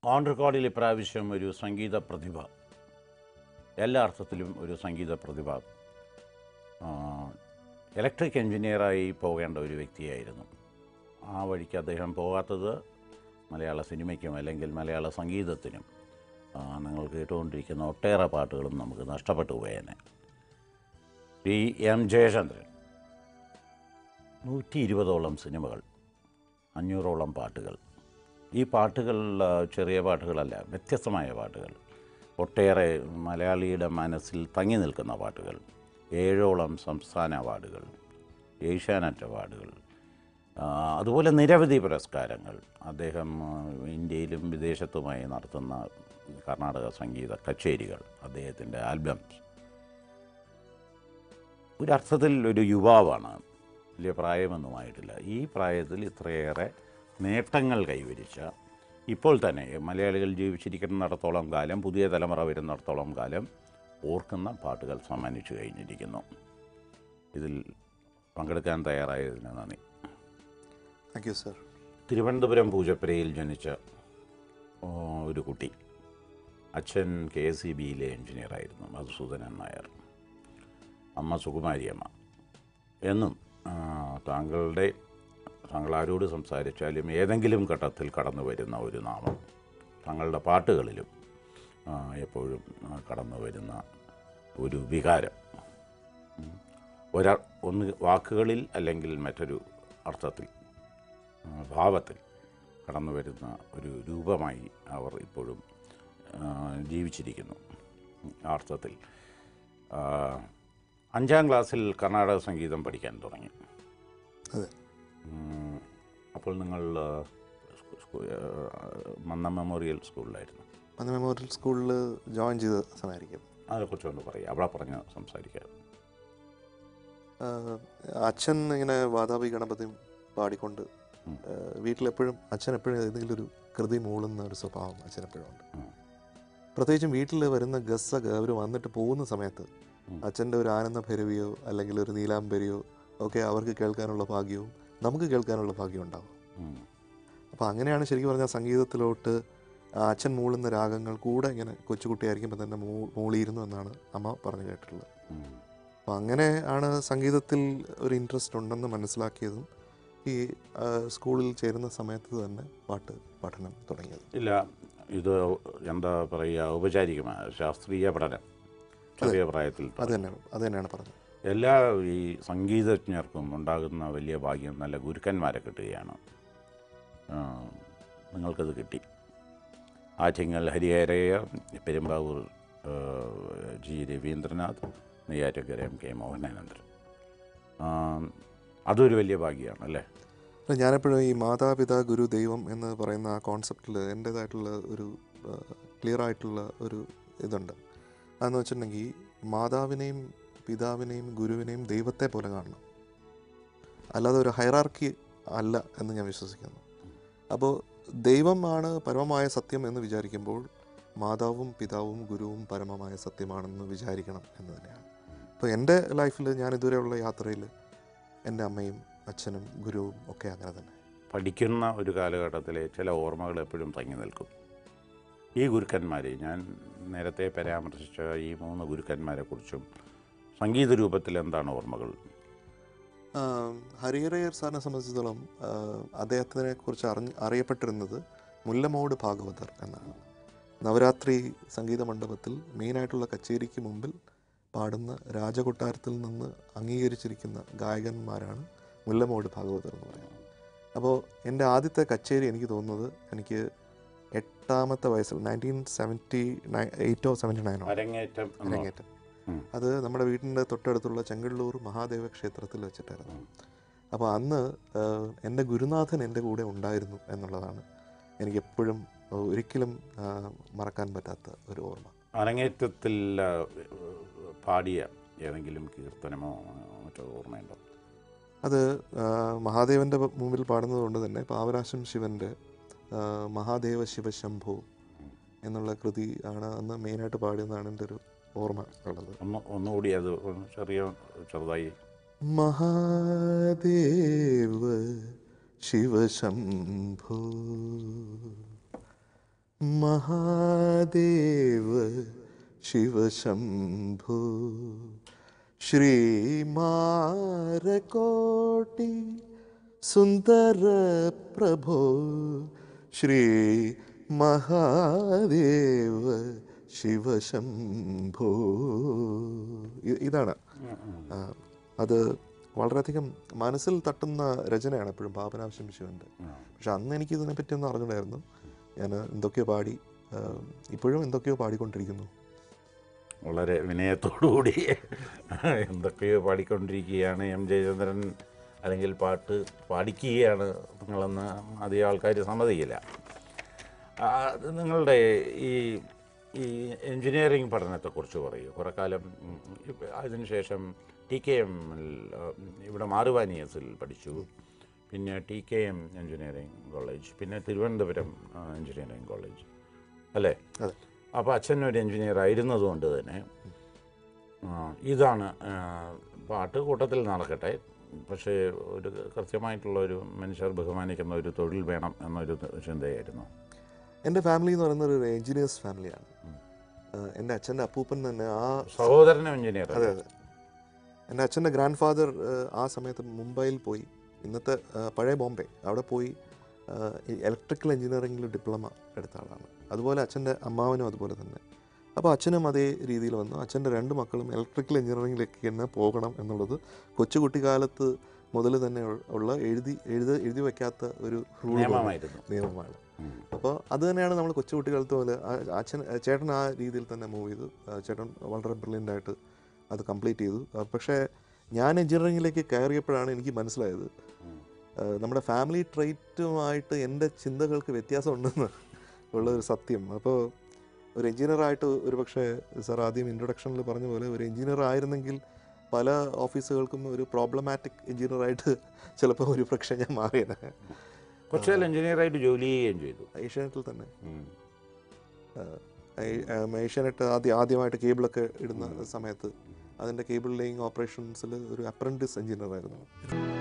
On റെക്കോർഡിൽ ഇപ്രാവശ്യം ഒരു സംഗീത പ്രതിഭ എല്ലാ അർത്ഥത്തിലും ഒരു സംഗീത പ്രതിഭ ആ, ഇലക്ട്രിക് എഞ്ചിനീയറായി പോകേണ്ട ഒരു വ്യക്തിയായിരുന്നു ആ വഴിക്ക് അദ്ദേഹം പോകാത്തത് മലയാള സിനിമയ്ക്കും അല്ലെങ്കിൽ മലയാള സംഗീതത്തിനും ആ, നിങ്ങൾ കേട്ടുകൊണ്ടിരിക്കുന്ന ഒട്ടേറെ പാട്ടുകളും നമുക്ക് നഷ്ടപ്പെട്ടു പോയേനെ പി എം ജയചന്ദ്രൻ നൂറ്റി ഇരുപതോളം സിനിമകൾ അഞ്ഞൂറോളം പാട്ടുകൾ ഈ പാട്ടുകൾ ആ, ചെറിയ പാട്ടുകളല്ല വ്യത്യസ്തമായ പാട്ടുകൾ ഒട്ടേറെ മലയാളിയുടെ മനസ്സിൽ തങ്ങി നിൽക്കുന്ന പാട്ടുകൾ ഏഴോളം സംസ്ഥാന അവാർഡുകൾ ഏഷ്യാനെറ്റ് അവാർഡുകൾ ആ, അതുപോലെ നിരവധി പുരസ്കാരങ്ങൾ അദ്ദേഹം ആ, ഇന്ത്യയിലും വിദേശത്തുമായി നടത്തുന്ന കർണാടക സംഗീത കച്ചേരികൾ അദ്ദേഹത്തിൻ്റെ ആൽബംസ് ഒരർത്ഥത്തിൽ ഒരു യുവാവാണ് വലിയ പ്രായമൊന്നുമായിട്ടില്ല ഈ പ്രായത്തിൽ ഇത്രയേറെ നേട്ടങ്ങൾ കൈവരിച്ച ഇപ്പോൾ തന്നെ മലയാളികൾ ജീവിച്ചിരിക്കുന്നിടത്തോളം കാലം പുതിയ തലമുറ വരുന്നിടത്തോളം കാലം ഓർക്കുന്ന പാട്ടുകൾ സമ്മാനിച്ചു കഴിഞ്ഞിരിക്കുന്നു ഇതിൽ പങ്കെടുക്കാൻ തയ്യാറായതിന് നന്ദി താങ്ക് യു സർ തിരുവനന്തപുരം പൂജപ്പുരയിൽ ജനിച്ച ഓ, ഒരു കുട്ടി അച്ഛൻ കെ എസ് ഇ ബിയിലെ എഞ്ചിനീയറായിരുന്നു മധുസൂദനൻ നായർ അമ്മ സുകുമാരിയമ്മ എന്നും ആ, താങ്കളുടെ താങ്കൾ ആരോട് സംസാരിച്ചാലും ഏതെങ്കിലും ഘട്ടത്തിൽ കടന്നു വരുന്ന ഒരു നാമം താങ്കളുടെ പാട്ടുകളിലും ആ, എപ്പോഴും ആ, കടന്നു വരുന്ന ഒരു വികാരം ഉം. ഒരാ ഒന്ന് വാക്കുകളിൽ അല്ലെങ്കിൽ മറ്റൊരു അർത്ഥത്തിൽ ആ, ഭാവത്തിൽ കടന്നു വരുന്ന ഒരു രൂപമായി അവർ ഇപ്പോഴും ആ, ജീവിച്ചിരിക്കുന്നു ആ അർത്ഥത്തിൽ ആ, അഞ്ചാം ക്ലാസ്സിൽ കർണാടക സംഗീതം പഠിക്കാൻ തുടങ്ങി അതെ ഉം, അപ്പോൾ നിങ്ങൾ ആ, സ്കൂ- സ്കൂ- ആ, മന്ന മെമ്മോറിയൽ സ്കൂളിലായിരുന്നു മന്ന മെമ്മോറിയൽ സ്കൂളിൽ ജോയിൻ ചെയ്ത സമയമായിരിക്കും അതിനെക്കുറിച്ച് ഒന്ന് പറയാം അവിടെ പറഞ്ഞ് സംസാരിക്കാം ആഹ് അച്ഛൻ ഇങ്ങനെ വാതാപി ഗണപതിയും പാടിക്കൊണ്ട് ഉം. ആഹ് വീട്ടിലെപ്പോഴും അച്ഛൻ എപ്പോഴും ഏതെങ്കിലും ഒരു കൃതി മൂളുന്ന ഒരു സ്വഭാവം അച്ഛൻ എപ്പോഴും ഉണ്ട് ഉം. പ്രത്യേകിച്ചും വീട്ടിൽ വരുന്ന ഗസ്സൊക്കെ അവർ വന്നിട്ട് പോകുന്ന സമയത്ത് ഉം. അച്ഛൻ്റെ ഒരു ആനന്ദ ഭൈരവിയോ അല്ലെങ്കിൽ ഒരു നീലാംബരിയോ ഒക്കെ അവർക്ക് കേൾക്കാനുള്ള ഭാഗ്യവും നമുക്ക് കേൾക്കാനുള്ള ഭാഗ്യം ഉണ്ടാവും ഉം. അപ്പോൾ അങ്ങനെയാണ് ശരിക്കും പറഞ്ഞാൽ സംഗീതത്തിലോട്ട് ആ അച്ഛൻ മൂളുന്ന രാഗങ്ങൾ കൂടെ ഇങ്ങനെ കൊച്ചുകുട്ടിയായിരിക്കുമ്പോൾ തന്നെ മൂ മൂളിയിരുന്നു എന്നാണ് അമ്മ പറഞ്ഞു കേട്ടിട്ടുള്ളത് ഉം. അപ്പോൾ അങ്ങനെ ആണ് സംഗീതത്തിൽ ഒരു ഇൻട്രസ്റ്റ് ഉണ്ടെന്ന് മനസ്സിലാക്കിയതും ഈ ആ, സ്കൂളിൽ ചേരുന്ന സമയത്ത് തന്നെ പാട്ട് പഠനം തുടങ്ങിയത് ഇല്ല ഇത് എന്താ പറയുക ഔപചാരികമായ ശാസ്ത്രീയ പഠനം ചെറിയ പ്രായത്തിൽ അത് തന്നെ അത് തന്നെയാണ് പറഞ്ഞത് എല്ലാ ഈ സംഗീതജ്ഞർക്കും ഉണ്ടാകുന്ന വലിയ ഭാഗ്യം നല്ല ഗുരുക്കന്മാരെ കിട്ടുകയാണ് ആ, നിങ്ങൾക്കത് കിട്ടി ആറ്റിങ്ങൽ ഹരിഹരയ പെരുമ്പാവൂർ ആ, G Raveendranath Neyyattinkara M K Mohananandan ആ, അതൊരു വലിയ ഭാഗ്യമാണ് അല്ലേ അപ്പോൾ ഞാനെപ്പോഴും ഈ മാതാപിതാ ഗുരു ദൈവം എന്ന് പറയുന്ന ആ കോൺസെപ്റ്റിൽ എൻ്റേതായിട്ടുള്ള ഒരു ക്ലിയർ ആയിട്ടുള്ള ഒരു ഇതുണ്ട് അതെന്ന് വെച്ചിട്ടുണ്ടെങ്കിൽ മാതാവിനെയും പിതാവിനെയും ഗുരുവിനെയും ദൈവത്തെ പോലെ കാണണം അല്ലാതെ ഒരു ഹൈറാർക്കി അല്ല എന്ന് ഞാൻ വിശ്വസിക്കുന്നു അപ്പോൾ ദൈവമാണ് പരമമായ സത്യം എന്ന് വിചാരിക്കുമ്പോൾ മാതാവും പിതാവും ഗുരുവും പരമമായ സത്യമാണെന്ന് വിചാരിക്കണം എന്ന് തന്നെയാണ് അപ്പോൾ എൻ്റെ ലൈഫിൽ ഞാൻ ഇതുവരെയുള്ള യാത്രയിൽ എൻ്റെ അമ്മയും അച്ഛനും ഗുരുവും ഒക്കെ അങ്ങനെ തന്നെ പഠിക്കുന്ന ഒരു കാലഘട്ടത്തിലെ ചില ഓർമ്മകൾ എപ്പോഴും തങ്ങി നിൽക്കും ഈ ഗുരുക്കന്മാരെ ഞാൻ നേരത്തെ പരാമർശിച്ച ഈ മൂന്ന് ഗുരുക്കന്മാരെക്കുറിച്ചും സംഗീത രൂപത്തിൽ എന്താണ് ഓർമ്മകൾ ആം, ഹരിഹരയർ സാറിനെ സംബന്ധിച്ചിടത്തോളം ആ, അദ്ദേഹത്തിനെ കുറിച്ച് അറിഞ്ഞ് അറിയപ്പെട്ടിരുന്നത് മുല്ലമോട് ഭാഗവതർ എന്നാണ് നവരാത്രി സംഗീത മണ്ഡപത്തിൽ മെയിനായിട്ടുള്ള കച്ചേരിക്ക് മുമ്പിൽ പാടുന്ന രാജകൊട്ടാരത്തിൽ നിന്ന് അംഗീകരിച്ചിരിക്കുന്ന ഗായകന്മാരാണ് മുല്ലമോട് ഭാഗവതർ എന്ന് പറയുന്നത് അപ്പോൾ എൻ്റെ ആദ്യത്തെ കച്ചേരി എനിക്ക് തോന്നുന്നത് എനിക്ക് എട്ടാമത്തെ വയസ്സിൽ നയൻറ്റീൻ സെവൻറ്റി നയൻ എയ്റ്റോ സെവൻറ്റി നയനോ അരങ്ങേറ്റം എന്നോ? അരങ്ങേറ്റം ഉം. അത് നമ്മുടെ വീടിൻ്റെ തൊട്ടടുത്തുള്ള ചെങ്കള്ളൂർ മഹാദേവ ക്ഷേത്രത്തിൽ വെച്ചിട്ടായിരുന്നു ഉം. അപ്പോൾ അന്ന് ആഹ്, എൻ്റെ ഗുരുനാഥൻ എൻ്റെ കൂടെ ഉണ്ടായിരുന്നു എന്നുള്ളതാണ് എനിക്ക് എപ്പോഴും ആഹ്, ഒരിക്കലും ആഹ്, മറക്കാൻ പറ്റാത്ത ഒരു ഓർമ്മ അരങ്ങേറ്റത്തിൽ ആ, പാടിയ ഏതെങ്കിലും കീർത്തനമോ മറ്റോ ഓർമ്മയുണ്ടോ അത് ആഹ്, മഹാദേവൻ്റെ മുമ്പിൽ പാടുന്നത് കൊണ്ട് തന്നെ പാവനാശം ശിവൻ്റെ ആഹ്, മഹാദേവ ശിവശംഭു എന്നുള്ള കൃതി ആണ് അന്ന് മെയിനായിട്ട് പാടിയെന്നാണ് എൻ്റെ ഒരു ഓർമ്മ ഉള്ളത് ഒന്ന് ഒന്നുകൂടി അത് ഒന്ന് ചെറിയ ചെറുതായി महादेव शिवशम्भो മഹാദേവ ശിവശംഭോ ശ്രീമാരകോട്ടി സുന്ദര പ്രഭോ ശ്രീ മഹാദേവ ശിവശംഭോ ഇ- ഇതാണ് ആ, അത് വളരെയധികം മനസ്സിൽ തട്ടുന്ന രചനയാണ് എപ്പോഴും പാപനാവശ്യം ശിവൻ്റെ പക്ഷെ അന്ന് എനിക്ക് ഇതിനെപ്പറ്റി ഒന്നും അറിഞ്ഞിട്ടുണ്ടായിരുന്നു ഞാൻ എന്തൊക്കെയോ പാടി ആ, ഇപ്പോഴും എന്തൊക്കെയോ പാടിക്കൊണ്ടിരിക്കുന്നു വളരെ വിനയത്തോടുകൂടി എന്തൊക്കെയോ പാടിക്കൊണ്ടിരിക്കുകയാണ് എം ജയചന്ദ്രൻ അല്ലെങ്കിൽ പാട്ട് പാടിക്കുകയാണ് നിങ്ങളെന്ന് അധികം ആൾക്കാർ സമ്മതിക്കില്ല ആ, അത് നിങ്ങളുടെ ഈ ഈ എൻജിനീയറിംഗ് പഠനത്തെക്കുറിച്ച് പറയൂ കുറേ കാലം ഉം, ഇപ്പ- അതിനുശേഷം ടി കെ എം ഇവിടെ മാറുവാനിയസിൽ പഠിച്ചു പിന്നെ T K M engineering college പിന്നെ തിരുവനന്തപുരം എൻജിനീയറിംഗ് കോളേജ് അല്ലേ അതെ അപ്പോൾ അച്ഛൻ ഒരു എൻജിനീയർ ആയിരുന്നതുകൊണ്ട് തന്നെ ആ, ഇതാണ് ആ, പാട്ട് കൂട്ടത്തിൽ നടക്കട്ടെ പക്ഷേ ഒരു കൃത്യമായിട്ടുള്ള ഒരു മനുഷ്യർ ബഹുമാനിക്കുന്ന ഒരു തൊഴിൽ വേണം എന്നൊരു ചിന്തയായിരുന്നു എൻ്റെ ഫാമിലി എന്ന് പറയുന്നത് ഒരു എഞ്ചിനീയേഴ്സ് ഫാമിലിയാണ് ആ, എൻ്റെ അച്ഛൻ്റെ അപ്പൂപ്പൻ തന്നെ ആ സഹോദരനും എഞ്ചിനീയർ അതെ അതെ എൻ്റെ അച്ഛൻ്റെ ഗ്രാൻഡ് ഫാദർ ആ സമയത്ത് മുംബൈയിൽ പോയി ഇന്നത്തെ ആ, പഴയ ബോംബെ അവിടെ പോയി ഇലക്ട്രിക്കൽ എഞ്ചിനീയറിംഗിൽ ഡിപ്ലോമ എടുത്ത ആളാണ് അതുപോലെ അച്ഛൻ്റെ അമ്മാവനും അതുപോലെ തന്നെ അപ്പോൾ അച്ഛനും അതേ രീതിയിൽ വന്നു അച്ഛൻ്റെ രണ്ട് മക്കളും ഇലക്ട്രിക്കൽ എഞ്ചിനീയറിംഗിലേക്ക് തന്നെ പോകണം എന്നുള്ളത് കൊച്ചുകുട്ടിക്കാലത്ത് മുതൽ തന്നെ ഉ- ഉള്ള എഴുതി എഴുതി എഴുതി വയ്ക്കാത്ത ഒരു rule പോലെ നിയമമായിരുന്നു നിയമമാണ് ഉം. അപ്പോൾ അത് തന്നെയാണ് നമ്മൾ കൊച്ചുകുട്ടിക്കാലത്ത് പോലെ ആ- അച്ഛൻ ചേട്ടൻ ആ രീതിയിൽ തന്നെ മൂവ് ചെയ്തു ആ ചേട്ടൻ വളരെ ബ്രില്യൻ്റ് ആയിട്ട് അത് കംപ്ലീറ്റ് ചെയ്തു ആ, പക്ഷേ ഞാൻ എഞ്ചിനീയറിംഗിലേക്ക് കയറിയപ്പോഴാണ് എനിക്ക് മനസ്സിലായത് ഉം. ആ, നമ്മുടെ ഫാമിലി ട്രേറ്റുമായിട്ട് എൻ്റെ ചിന്തകൾക്ക് വ്യത്യാസമുണ്ടെന്ന് ഉള്ള ഒരു സത്യം അപ്പോൾ ഒരു എഞ്ചിനീയറായിട്ട് ഒരു പക്ഷേ സാർ ആദ്യം ഇൻട്രൊഡക്ഷനിൽ പറഞ്ഞ പോലെ ഒരു എഞ്ചിനീയർ ആയിരുന്നെങ്കിൽ പല ഓഫീസുകൾക്കും ഒരു പ്രോബ്ലമാറ്റിക് എഞ്ചിനീയറായിട്ട് ചിലപ്പോൾ ഒരു പക്ഷേ ഞാൻ മാറിയത് കൊച്ചിയിൽ എഞ്ചിനീയറായിട്ട് ജോലി ചെയ്യുകയും ചെയ്തു ഏഷ്യാനെറ്റിൽ തന്നെ ഉം. ഏ- ഏം, ഏഷ്യാനെറ്റ് ആദ്യം ആദ്യമായിട്ട് കേബിളൊക്കെ ഇടുന്ന സമയത്ത് അതിൻ്റെ കേബിൾ ലേയിങ് ഓപ്പറേഷൻസിൽ ഒരു അപ്രൻറ്റിസ് എഞ്ചിനീയർ ആയിരുന്നു